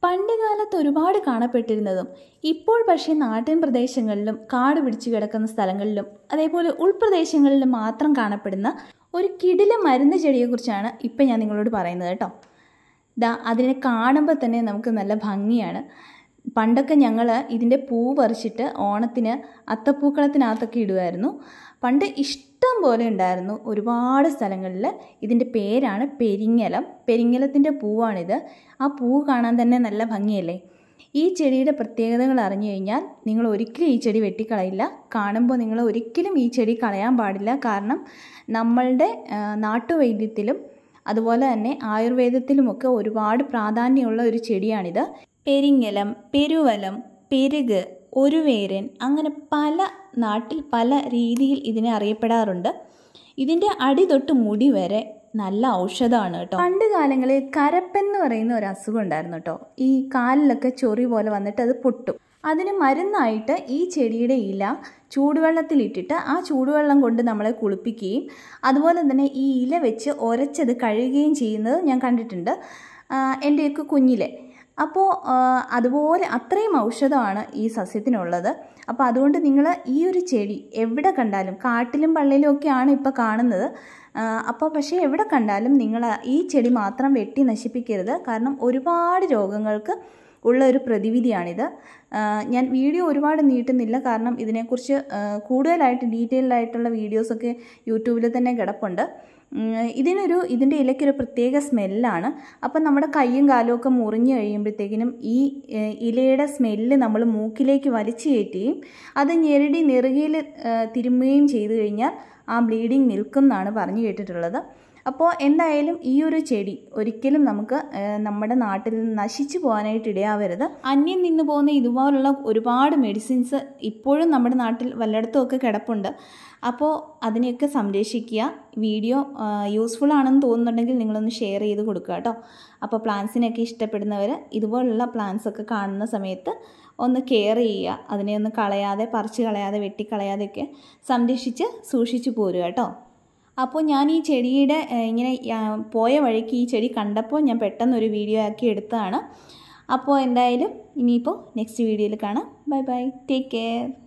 പണ്ട് കാലത്ത് ഒരുപാട് കാണപ്പെട്ടിരുന്നതും ഇപ്പോൾ പക്ഷേ നാട്ടിൻ പ്രദേശങ്ങളിലും കാട് പിടിച്ചു കിടക്കുന്ന സ്ഥലങ്ങളിലും അതേപോലെ ഉൾപ്രദേശങ്ങളിലും മാത്രം കാണപ്പെടുന്ന ഒരു കിടില മരുന്ന് ചെടിയെക്കുറിച്ചാണ് ഇപ്പം ഞാൻ നിങ്ങളോട് പറയുന്നത് കേട്ടോ ദാ അതിനെ കാണുമ്പോൾ തന്നെ നമുക്ക് നല്ല ഭംഗിയാണ് പണ്ടൊക്കെ ഞങ്ങൾ ഇതിൻ്റെ പൂ പറിച്ചിട്ട് ഓണത്തിന് അത്തപ്പൂക്കളത്തിനകത്തൊക്കെ ഇടുമായിരുന്നു പണ്ട് ഇഷ്ടം പോലെ ഉണ്ടായിരുന്നു ഒരുപാട് സ്ഥലങ്ങളിൽ ഇതിൻ്റെ പേരാണ് പെരിങ്ങലം പെരിങ്ങലത്തിൻ്റെ പൂവാണിത് ആ പൂ കാണാൻ തന്നെ നല്ല ഭംഗിയല്ലേ ഈ ചെടിയുടെ പ്രത്യേകതകൾ അറിഞ്ഞു കഴിഞ്ഞാൽ നിങ്ങൾ ഒരിക്കലും ഈ ചെടി വെട്ടിക്കളയില്ല കാണുമ്പോൾ നിങ്ങൾ ഒരിക്കലും ഈ ചെടി കളയാൻ പാടില്ല കാരണം നമ്മളുടെ ആ, നാട്ടുവൈദ്യത്തിലും അതുപോലെ തന്നെ ആയുർവേദത്തിലുമൊക്കെ ഒരുപാട് പ്രാധാന്യമുള്ള ഒരു ചെടിയാണിത് പെരിങ്ങലം പെരുവലം പെരുക് ഒരുവേരൻ അങ്ങനെ പല നാട്ടിൽ പല രീതിയിൽ ഇതിനെ അറിയപ്പെടാറുണ്ട് ഇതിൻ്റെ അടി തൊട്ട് മുടി വരെ നല്ല ഔഷധമാണ് കേട്ടോ പണ്ട് കാലങ്ങളിൽ കരപ്പെന്ന് പറയുന്ന ഒരു അസുഖം ഉണ്ടായിരുന്നു കേട്ടോ ഈ കാലിലൊക്കെ ചൊറി പോലെ വന്നിട്ട് അത് പൊട്ടും അതിന് മരുന്നായിട്ട് ഈ ചെടിയുടെ ഇല ചൂടുവെള്ളത്തിലിട്ടിട്ട് ആ ചൂടുവെള്ളം കൊണ്ട് നമ്മളെ കുളിപ്പിക്കുകയും അതുപോലെ തന്നെ ഈ ഇല വെച്ച് ഒരച്ചത് കഴുകുകയും ചെയ്യുന്നത് ഞാൻ കണ്ടിട്ടുണ്ട് ആ, എൻ്റെയൊക്കെ കുഞ്ഞിലെ അപ്പോൾ അതുപോലെ അത്രയും ഔഷധമാണ് ഈ സസ്യത്തിനുള്ളത് അപ്പോൾ അതുകൊണ്ട് നിങ്ങൾ ഈ ഒരു ചെടി എവിടെ കണ്ടാലും കാട്ടിലും പള്ളിയിലും ഒക്കെയാണ് ഇപ്പോൾ കാണുന്നത് ആ, അപ്പോൾ പക്ഷേ എവിടെ കണ്ടാലും നിങ്ങൾ ഈ ചെടി മാത്രം വെട്ടി നശിപ്പിക്കരുത് കാരണം ഒരുപാട് രോഗങ്ങൾക്ക് ഉള്ള ഒരു പ്രതിവിധിയാണിത് ആ, ഞാൻ വീഡിയോ ഒരുപാട് നീട്ടുന്നില്ല കാരണം ഇതിനെക്കുറിച്ച് ആ, കൂടുതലായിട്ട് ഡീറ്റെയിൽഡ് ആയിട്ടുള്ള വീഡിയോസൊക്കെ യൂട്യൂബിൽ തന്നെ കിടപ്പുണ്ട് ഉം, ഇതിനൊരു ഇതിൻ്റെ ഇലയ്ക്കൊരു പ്രത്യേക സ്മെല്ലാണ് അപ്പം നമ്മുടെ കൈയും കാലും ഒക്കെ മുറിഞ്ഞു കഴിയുമ്പോഴത്തേക്കിനും ഈ ഏ, ഇലയുടെ സ്മെല്ല് നമ്മൾ മൂക്കിലേക്ക് വലിച്ചു കയറ്റുകയും അത് ഞെരടി നെറുകയിൽ തിരുമ്മുകയും ചെയ്തു കഴിഞ്ഞാൽ ആ ബ്ലീഡിങ് നിൽക്കും എന്നാണ് പറഞ്ഞു കേട്ടിട്ടുള്ളത് അപ്പോൾ എന്തായാലും ഈ ഒരു ചെടി ഒരിക്കലും നമുക്ക് ഏഹ്, നമ്മുടെ നാട്ടിൽ നിന്ന് നശിച്ചു പോകാനായിട്ട് ഇടയാവരുത് അന്യം നിന്ന് പോകുന്ന ഇതുപോലുള്ള ഒരുപാട് മെഡിസിൻസ് ഇപ്പോഴും നമ്മുടെ നാട്ടിൽ വല്ലയിടത്തും ഒക്കെ കിടപ്പുണ്ട് അപ്പോൾ അതിനെയൊക്കെ സംരക്ഷിക്കുക വീഡിയോ യൂസ്ഫുൾ ആണെന്ന് തോന്നുന്നുണ്ടെങ്കിൽ നിങ്ങളൊന്ന് ഷെയർ ചെയ്ത് കൊടുക്കുക കേട്ടോ അപ്പോൾ പ്ലാന്റ്സിനൊക്കെ ഇഷ്ടപ്പെടുന്നവർ ഇതുപോലുള്ള പ്ലാന്റ്സ് ഒക്കെ കാണുന്ന സമയത്ത് ഒന്ന് കെയർ ചെയ്യുക അതിനെ ഒന്ന് കളയാതെ പറിച്ച് കളയാതെ വെട്ടിക്കളയാതെയൊക്കെ സംരക്ഷിച്ച് സൂക്ഷിച്ചു പോരുക കേട്ടോ അപ്പോൾ ഞാൻ ഈ ചെടിയുടെ ഏഹ്, ഇങ്ങനെ ആ, പോയ വഴിക്ക് ഈ ചെടി കണ്ടപ്പോൾ ഞാൻ പെട്ടെന്ന് ഒരു വീഡിയോ ആക്കി എടുത്തതാണ് അപ്പോൾ എന്തായാലും ഇനിയിപ്പോൾ നെക്സ്റ്റ് വീഡിയോയിൽ കാണാം ബൈ ബൈ ടേക്ക് കെയർ